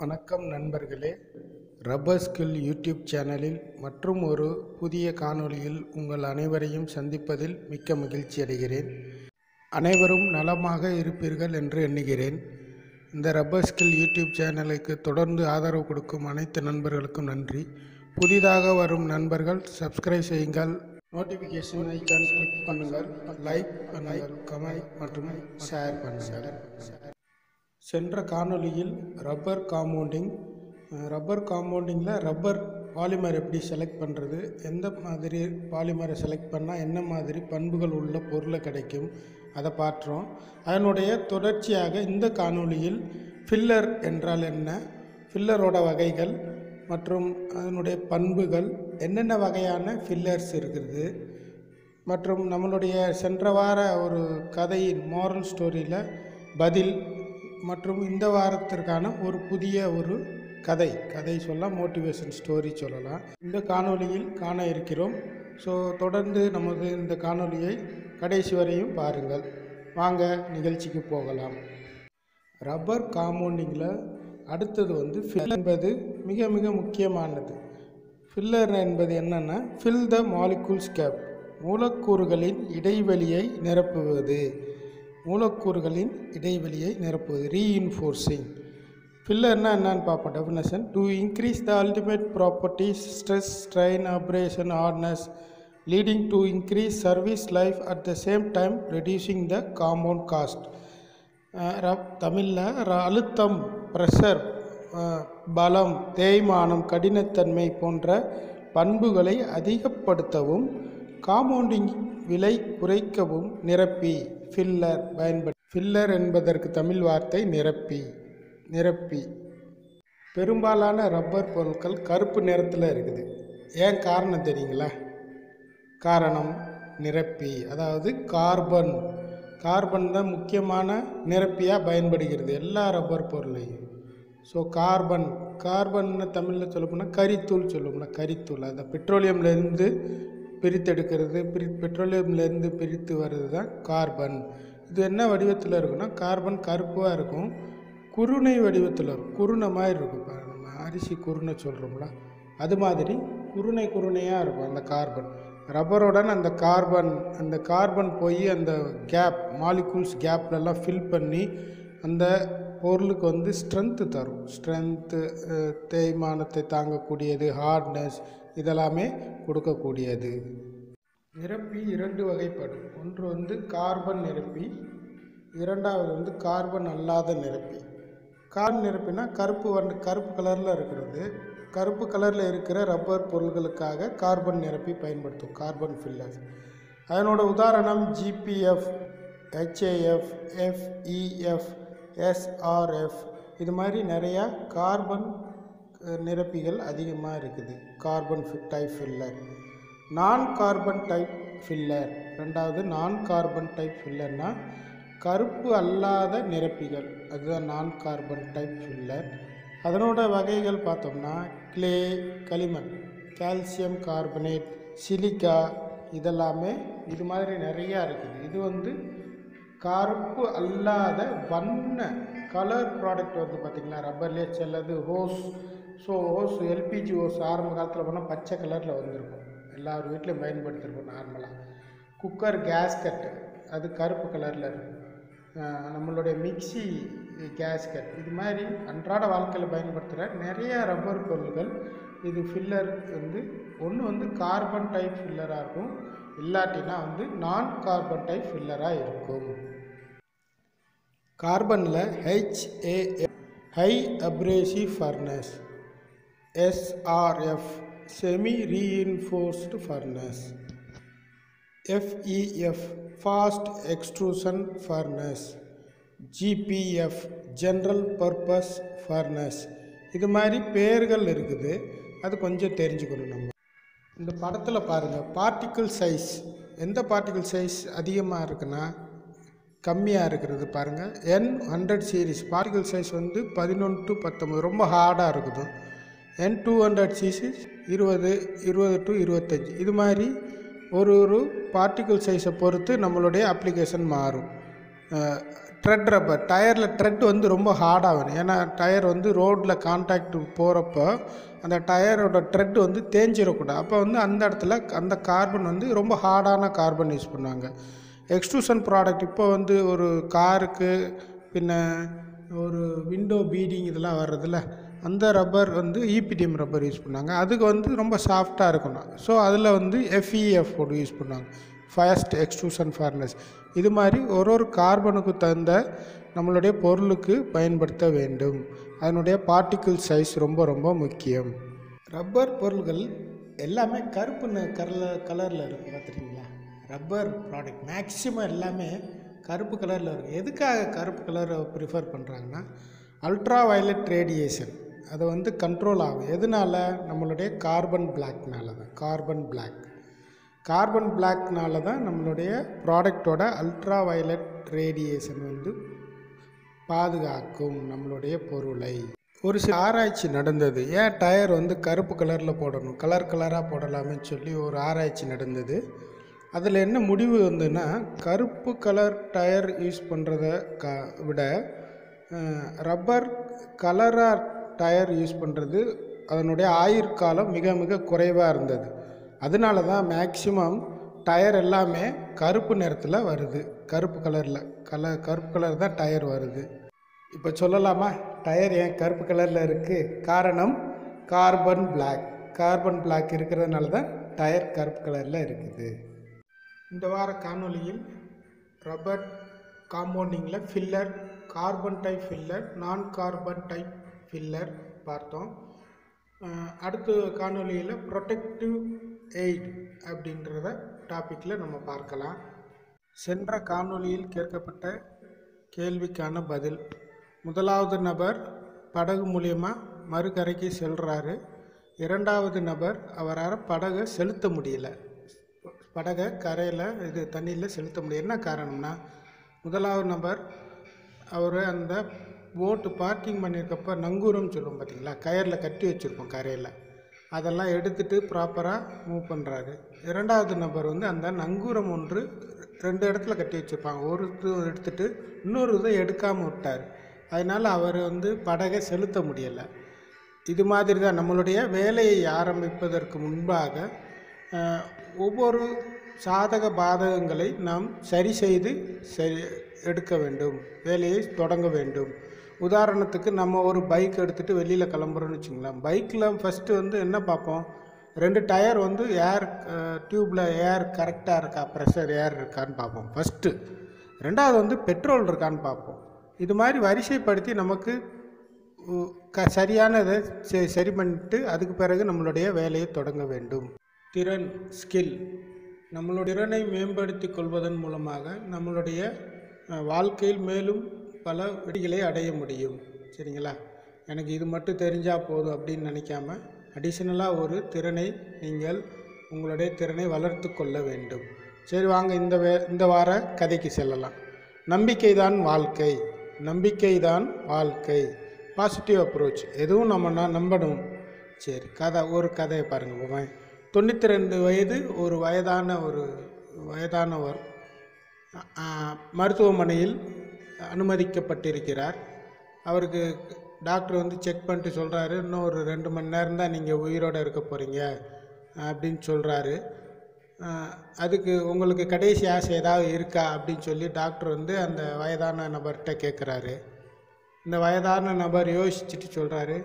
வணக்கம் நண்பர்களே rubber skill YouTube சேனலில் மற்றும் ஒரு புதிய காணொளியில் உங்கள் அனைவரையும் சந்திப்பதில் மிக்க மகிழ்ச்சி அடைகிறேன் அனைவரும் நலமாக இருப்பீர்கள் என்று எண்ணுகிறேன் இந்த ரப்பர் ஸ்கில் யூடியூப் சேனலுக்கு தொடர்ந்து ஆதரவு கொடுக்கும் அனைத்து நண்பர்களுக்கும் நன்றி புதிதாக வரும் நண்பர்கள் சப்ஸ்கிரைப் செய்யுங்கள் நோட்டிஃபிகேஷன் ஐக்கான் கிளிக் பண்ணுங்கள் லைக் பண்ணுங்கள் கமெண்ட் மற்றும் ஷேர் பண்ணுங்கள் சென்ற காணொளியில் ரப்பர் காம்பவுண்டிங் ரப்பர் காம்பவுண்டிங்கில் ரப்பர் பாலிமர் எப்படி செலக்ட் பண்ணுறது எந்த மாதிரி பாலிமரை செலக்ட் பண்ணால் என்ன மாதிரி பண்புகள் உள்ள பொருளை கிடைக்கும் அதை பார்த்தோம் அதனுடைய தொடர்ச்சியாக இந்த காணொளியில் ஃபில்லர் என்றால் என்ன ஃபில்லரோட வகைகள் மற்றும் அதனுடைய பண்புகள் என்னென்ன வகையான ஃபில்லர்ஸ் இருக்குது மற்றும் நம்மளுடைய சென்ற வார ஒரு கதையின் மாரல் ஸ்டோரியில் பதில் மற்றும் இந்த வாரத்திற்கான ஒரு புதிய ஒரு கதை கதை சொல்லலாம் மோட்டிவேஷன் ஸ்டோரி சொல்லலாம் இந்த காணொளியில் காண இருக்கிறோம் ஸோ தொடர்ந்து நமது இந்த காணொளியை கடைசி வரையும் பாருங்கள் வாங்க நிகழ்ச்சிக்கு போகலாம் ரப்பர் காம்பவுண்டிங்கில் அடுத்தது வந்து ஃபில் என்பது மிக மிக முக்கியமானது ஃபில்லர் என்பது என்னென்னா ஃபில் த மாலிகூல்ஸ் கேப் மூலக்கூறுகளின் இடைவெளியை நிரப்புவது மூலக்கூறுகளின் இடைவெளியை நிரப்புவது ரீஇன்ஃபோர்ஸிங் ஃபில்லர்னா என்னன்னு பார்ப்போம் definition to increase the ultimate properties stress strain abrasion hardness leading to increase service life at the same time reducing the compound cost தமிழில் அழுத்தம் ப்ரெஷர் பலம் தேய்மானம் கடினத்தன்மை போன்ற பண்புகளை அதிகப்படுத்தவும் காம்பவுண்டிங் விலை குறைக்கவும் நிரப்பி ஃபில்லர் பயன்படு ஃபில்லர் என்பதற்கு தமிழ் வார்த்தை நிரப்பி நிரப்பி பெரும்பாலான ரப்பர் பொருட்கள் கருப்பு நிறத்தில் இருக்குது ஏன் காரணம் தெரியுங்களா காரணம் நிரப்பி அதாவது கார்பன் கார்பன் தான் முக்கியமான நிரப்பியாக பயன்படுகிறது எல்லா ரப்பர் பொருளையும் ஸோ கார்பன் கார்பன்னு தமிழில் சொல்லப்போனால் கரித்தூள் சொல்லப்போனால் கரித்தூள் அந்த பெட்ரோலியம்லேருந்து பிரித்தெடுக்கிறது பிரி பெட்ரோலியம்லேருந்து பிரித்து வர்றது தான் கார்பன் இது என்ன வடிவத்தில் இருக்குன்னா கார்பன் கருப்பாக இருக்கும் குருணை வடிவத்தில் இருக்கும் குருணை மாதிரி இருக்கும் இப்போ நம்ம அரிசி குருணை சொல்கிறோம்ல அது மாதிரி குருணை குருணையாக இருக்கும் அந்த கார்பன் ரப்பருடன் அந்த கார்பன் அந்த கார்பன் போய் அந்த கேப் மாலிகூல்ஸ் கேப்லெல்லாம் ஃபில் பண்ணி அந்த பொருளுக்கு வந்து ஸ்ட்ரென்த்து தரும் ஸ்ட்ரென்த்து தேய்மானத்தை தாங்கக்கூடியது ஹார்ட்னஸ் இதெல்லாமே கொடுக்கக்கூடியது நிரப்பி இரண்டு வகைப்படும் ஒன்று வந்து கார்பன் நிரப்பி இரண்டாவது வந்து கார்பன் அல்லாத நிரப்பி கார்பன் நிரப்பினா கருப்பு வண்டு கருப்பு கலரில் இருக்கிறது கருப்பு கலரில் இருக்கிற ரப்பர் பொருள்களுக்காக கார்பன் நிரப்பி பயன்படுத்தும் கார்பன் ஃபில்லர் அதனோட உதாரணம் ஜிபிஎஃப் ஹெச்ஏஎஃப் எஃப்இஎஃப் எஸ்ஆர்எஃப் இது மாதிரி நிறையா கார்பன் நிரப்பிகள் அதிகமாக இருக்குது carbon type filler non carbon type filler ரெண்டாவது நான் கார்பன் டைப் ஃபில்லர்னா கருப்பு அல்லாத நிரப்பிகள் அதுதான் நான் கார்பன் டைப் ஃபில்லர் அதனோட வகைகள் பார்த்தோம்னா கிளே களிமண் கால்சியம் கார்பனேட் சிலிக்கா இதெல்லாமே இது மாதிரி நிறையா இருக்குது இது வந்து கருப்பு அல்லாத வண்ண கலர் ப்ராடக்ட் வந்து பார்த்திங்களா ரப்பர்லேயே செல்லது hose so hose LPG hose ஆரம்ப காலத்தில் போனால் பச்சை கலரில் வந்திருக்கும் எல்லார் வீட்லையும் பயன்படுத்திருப்போம் நார்மலாக குக்கர் கேஸ்கட் அது கருப்பு கலரில் இருக்கும் நம்மளுடைய மிக்சி கேஸ்கட் இது மாதிரி அன்றாட வாழ்க்கையில் பயன்படுத்துகிற நிறைய ரப்பர் பொருள்கள் இது ஃபில்லர் வந்து ஒன்று வந்து கார்பன் டைப் ஃபில்லராக இருக்கும் இல்லாட்டினா வந்து நான் கார்பன் டைப் ஃபில்லராக இருக்கும் கார்பனில் HAF high abrasive furnace SRF semi reinforced furnace FEF fast extrusion furnace GPF general purpose furnace இது மாதிரி பேர்கள் இருக்குது அது கொஞ்சம் தெரிஞ்சுக்கணும் நம்ம இந்த படத்தில் பாருங்கள் பார்ட்டிக்கிள் சைஸ் எந்த பார்ட்டிக்கிள் சைஸ் அதிகமாக இருக்குன்னா கம்மியாக இருக்கிறது பாருங்கள் N hundred series particle size வந்து பதினொன்று டு பத்தொம்பது ரொம்ப ஹார்டாக இருக்குது என் டூ ஹண்ட்ரட் சீசீஸ் இருபது இருபது டு இருபத்தஞ்சி இது மாதிரி ஒரு ஒரு பார்ட்டிக்கிள் சைஸை பொறுத்து நம்மளுடைய அப்ளிகேஷன் மாறும் ட்ரெட் ரப்பர் டயரில் ட்ரெட் வந்து ரொம்ப ஹார்டாகும் ஏன்னா டயர் வந்து ரோட்டில் கான்டாக்ட் போகிறப்போ அந்த டயரோட ட்ரெட் வந்து தேஞ்சிடக்கூடாது அப்போ வந்து அந்த இடத்துல அந்த கார்பன் வந்து ரொம்ப ஹார்டான கார்பன் யூஸ் பண்ணுவாங்க எக்ஸ்ட்ரூஷன் ப்ராடக்ட் இப்போ வந்து ஒரு காருக்கு பின்ன ஒரு விண்டோ பீடிங் இதெல்லாம் வர்றதில்ல அந்த ரப்பர் வந்து இபிடிஎம் ரப்பர் யூஸ் பண்ணாங்க அதுக்கு வந்து ரொம்ப சாஃப்டாக இருக்கணும் ஸோ அதில் வந்து எஃப்இஎஃப் போட்டு யூஸ் பண்ணுவாங்க ஃபயஸ்ட் எக்ஸ்ட்ரூஷன் ஃபர்னஸ் இது மாதிரி ஒரு ஒரு கார்பனுக்கு தகுந்த நம்மளுடைய பொருளுக்கு பயன்படுத்த வேண்டும் அதனுடைய பார்ட்டிக்கிள் சைஸ் ரொம்ப ரொம்ப முக்கியம் ரப்பர் பொருள்கள் எல்லாமே கருப்பு ந- கரல கலரில் இருக்கும் பார்த்துருக்கீங்களா ரப்பர் ப்ராடக்ட் மேக்ஸிமம் எல்லாமே கருப்பு கலரில் இருக்கும் எதுக்காக கருப்பு கலரை ப்ரிஃபர் பண்ணுறாங்கன்னா அல்ட்ரா வயலட் ரேடியேஷன் அது வந்து கண்ட்ரோல் ஆகும் எதனால நம்மளுடைய கார்பன் பிளாக்னால தான் கார்பன் பிளாக் கார்பன் பிளாக்னால தான் நம்மளுடைய ப்ராடக்டோட அல்ட்ரா வயலட் ரேடியேஷன் வந்து பாதுகாக்கும் நம்மளுடைய பொருளை ஒரு சில ஆராய்ச்சி நடந்தது ஏன் டயர் வந்து கருப்பு கலரில் போடணும் கலர் கலராக போடலாமேன்னு சொல்லி ஒரு ஆராய்ச்சி நடந்தது அதில் என்ன முடிவு வந்துன்னா கருப்பு கலர் டயர் யூஸ் பண்ணுறத க விட ரப்பர் கலராக டயர் யூஸ் பண்ணுறது அதனுடைய ஆயுட்காலம் மிக மிக குறைவாக இருந்தது அதனால தான் மேக்சிமம் டயர் எல்லாமே கருப்பு நிறத்தில் வருது கருப்பு கலரில் கலர் கருப்பு கலர் தான் டயர் வருது இப்போ சொல்லலாமா டயர் ஏன் கருப்பு கலரில் இருக்குது காரணம் கார்பன் Black கார்பன் Black இருக்கிறதுனால தான் டயர் கருப்பு கலரில் இருக்குது இந்த வார காணொளியில் ரப்பர் காம்பவுண்டிங்கில் filler carbon type filler non carbon type filler பார்த்தோம் அஹ் அடுத்த காணொளியில் ப்ரொடெக்டிவ் எய்ட் அப்படின்றத டாப்பிக்கில் நம்ம பார்க்கலாம் சென்ற காணொளியில் கேட்கப்பட்ட கேள்விக்கான பதில் முதலாவது நபர் படகு மூலியமா மறுகரைக்கு செல்றாரு இரண்டாவது நபர் அவரால் படகை செலுத்த முடியல படகை கரையில் இது தண்ணியில் செலுத்த முடியும் என்ன காரணம்னா முதலாவது நபர் அவர் அந்த போட்டு பார்க்கிங் பண்ணியிருக்கப்ப நங்கூரம் சொல்லுவோம் பார்த்தீங்களா கயரில் கட்டி வச்சுருப்போம் கரையில் அதெல்லாம் எடுத்துட்டு ப்ராப்பராக மூவ் பண்ணுறாரு இரண்டாவது நபர் வந்து அந்த நங்கூரம் ஒன்று ரெண்டு இடத்துல கட்டி வச்சுருப்பாங்க ஒரு இது எடுத்துட்டு இன்னொரு இதை எடுக்காமல் விட்டார் அதனால் அவர் வந்து படகை செலுத்த முடியலை இது மாதிரி தான் நம்மளுடைய வேலையை ஆரம்பிப்பதற்கு முன்பாக அஹ், ஒவ்வொரு சாதக பாதகங்களை நாம் சரி செய்து சரி எடுக்க வேண்டும் வேலையை தொடங்க வேண்டும் உதாரணத்துக்கு நம்ம ஒரு பைக் எடுத்துகிட்டு வெளியில் கிளம்புறோம்னு வச்சுங்களேன் பைக்கில் ஃபஸ்ட்டு வந்து என்ன பார்ப்போம் ரெண்டு டயர் வந்து ஏர் டியூப்பில் ஏர் கரெக்டாக இருக்கா ப்ரெஷர் ஏர் இருக்கான்னு பார்ப்போம் ஃபஸ்ட்டு ரெண்டாவது வந்து பெட்ரோல் இருக்கான்னு பார்ப்போம் இது மாதிரி வரிசைப்படுத்தி நமக்கு உ- க சரியானதை செ- சரி பண்ணிட்டு அதுக்கு பிறகு நம்மளுடைய வேலையை தொடங்க வேண்டும் திறன் ஸ்கில் நம்மளுடைய திறனை மேம்படுத்தி கொள்வதன் மூலமாக நம்மளுடைய அஹ், வாழ்க்கையில் மேலும் பல வெற்றிகளை அடைய முடியும் சரிங்களா எனக்கு இது மட்டும் தெரிஞ்சால் போதும் அப்படின்னு நினைக்காம அடிஷ்னலாக ஒரு திறனை நீங்கள் உங்களுடைய திறனை வளர்த்து கொள்ள வேண்டும் சரி வாங்க இந்த வே இந்த வார கதைக்கு செல்லலாம் நம்பிக்கைதான் வாழ்க்கை நம்பிக்கைதான் வாழ்க்கை பாசிட்டிவ் அப்ரோச் எதுவும் நம்ம ந- நம்பணும் சரி கதை ஒரு கதையை பாருங்கள் தொண்ணூற்றி ரெண்டு வயது ஒரு வயதான ஒரு வயதானவர் ஆ, மருத்துவமனையில் அனுமதிக்கப்பட்டிருக்கிறார் அவருக்கு டாக்டர் வந்து செக் பண்ணிட்டு சொல்கிறாரு இன்னும் ஒரு ரெண்டு மணி நேரம் தான் நீங்கள் உயிரோடு இருக்க போகிறீங்க அப்படின்னு சொல்கிறாரு அதுக்கு உங்களுக்கு கடைசி ஆசை ஏதாவது இருக்கா அப்படின்னு சொல்லி டாக்டர் வந்து அந்த வயதான நபர்கிட்ட கேட்குறாரு இந்த வயதான நபர் யோசிச்சுட்டு சொல்கிறாரு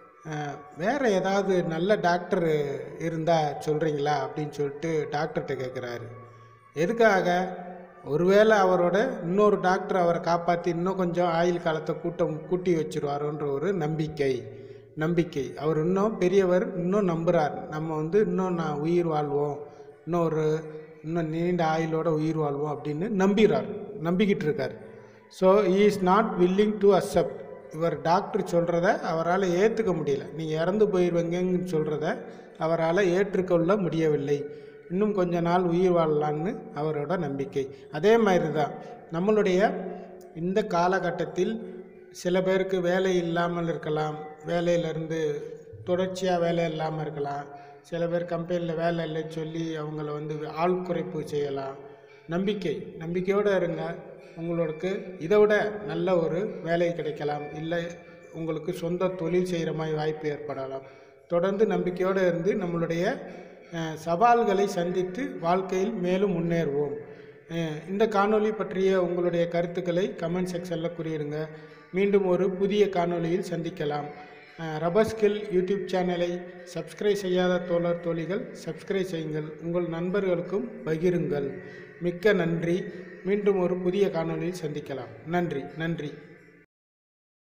வேறு ஏதாவது நல்ல டாக்டர் இருந்தால் சொல்கிறீங்களா அப்படின்னு சொல்லிட்டு டாக்டர்கிட்ட கேட்குறாரு எதுக்காக ஒருவேளை அவரோட இன்னொரு டாக்டர் அவரை காப்பாற்றி இன்னும் கொஞ்சம் ஆயுள் காலத்தை கூட்டம் கூட்டி வச்சிருவாரோன்ற ஒரு நம்பிக்கை நம்பிக்கை அவர் இன்னும் பெரியவர் இன்னும் நம்புகிறார் நம்ம வந்து இன்னும் நான் உயிர் வாழ்வோம் இன்னும் ஒரு இன்னும் நீண்ட ஆயுளோட உயிர் வாழ்வோம் அப்படின்னு நம்புகிறார் நம்பிக்கிட்டு இருக்கார் so is not willing to accept இவர் டாக்டர் சொல்கிறத அவரால் ஏற்றுக்க முடியல நீங்கள் இறந்து போயிடுவீங்கன்னு சொல்கிறத அவரால் ஏற்றுக்கொள்ள முடியவில்லை இன்னும் கொஞ்ச நாள் உயிர் வாழலான்னு அவரோட நம்பிக்கை அதே மாதிரி தான் நம்மளுடைய இந்த காலகட்டத்தில் சில பேருக்கு வேலை இல்லாமல் இருக்கலாம் வேலையிலேருந்து தொடர்ச்சியாக வேலை இல்லாமல் இருக்கலாம் சில பேர் கம்பெனியில் வேலை இல்லைன்னு சொல்லி அவங்கள வந்து ஆள் குறைப்பு செய்யலாம் நம்பிக்கை நம்பிக்கையோடு இருங்க உங்களுக்கு இதை விட நல்ல ஒரு வேலை கிடைக்கலாம் இல்லை உங்களுக்கு சொந்த தொழில் செய்கிற மாதிரி வாய்ப்பு ஏற்படலாம் தொடர்ந்து நம்பிக்கையோடு இருந்து நம்மளுடைய அஹ், சவால்களை சந்தித்து வாழ்க்கையில் மேலும் முன்னேறுவோம் அஹ், இந்த காணொளி பற்றிய உங்களுடைய கருத்துக்களை கமெண்ட் செக்ஷனில் குறியிடுங்க மீண்டும் ஒரு புதிய காணொளியில் சந்திக்கலாம் அஹ், ரபர் ஸ்கில் யூடியூப் சேனலை சப்ஸ்கிரைப் செய்யாத தோழர் தோழிகள் சப்ஸ்கிரைப் செய்யுங்கள் உங்கள் நண்பர்களுக்கும் பகிருங்கள் மிக்க நன்றி மீண்டும் ஒரு புதிய காணொளியில் சந்திக்கலாம் நன்றி நன்றி